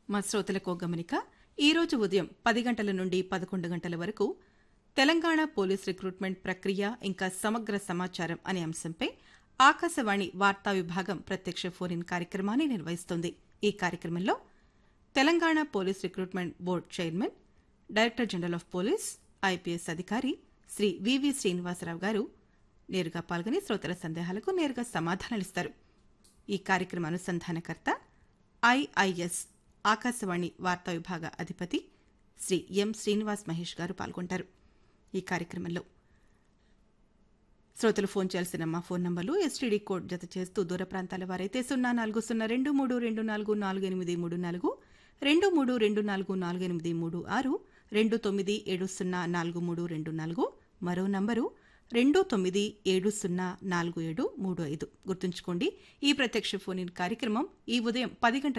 మా శ్రోతలకు గమనిక ఈరోజు ఉదయం పది గంటల నుండి పదకొండు గంటల వరకు తెలంగాణ పోలీస్ రిక్రూట్మెంట్ ప్రక్రియ ఇంకా సమగ్ర సమాచారం అనే అంశంపై ఆకాశవాణి వార్తా విభాగం ప్రత్యక్ష ఫోన్ ఇన్ కార్యక్రమాన్ని నిర్వహిస్తోంది ఈ కార్యక్రమంలో Telangana police recruitment board chairman director general of police IPS అధికారి శ్రీ వివి శ్రీనివాసరావు గారు నేరుగా పాల్గొని శ్రోతల సందేహాలకు నేరుగా సమాధానాలిస్తారు ఈ కార్యక్రమ అనుసంధానకర్త ఐఐఎస్ ఆకాశవాణి వార్తా విభాగ అధిపతి శ్రీ ఎం శ్రీనివాస్ మహేష్ గారు పాల్గొంటారు ఈ కార్యక్రమంలో శ్రోతలు ఫోన్ చేయాల్సిన మా ఫోన్ నంబర్లు ఎస్టీడీ కోడ్ జత చేస్తూ దూర ప్రాంతాల వారైతే సున్నా నాలుగు సున్నా రెండు మూడు రెండు నాలుగు నాలుగు ఎనిమిది మూడు నాలుగు రెండు మూడు రెండు నాలుగు నాలుగు ఎనిమిది మూడు ఆరు రెండు తొమ్మిది ఏడు సున్నా నాలుగు మూడు రెండు నాలుగు మరో నంబరు రెండు తొమ్మిది ఏడు సున్నా నాలుగు ఏడు మూడు ఐదు గుర్తుంచుకోండి ఈ ప్రత్యక్ష ఫోన్ ఇన్ కార్యక్రమం ఈ ఉదయం పది గంటల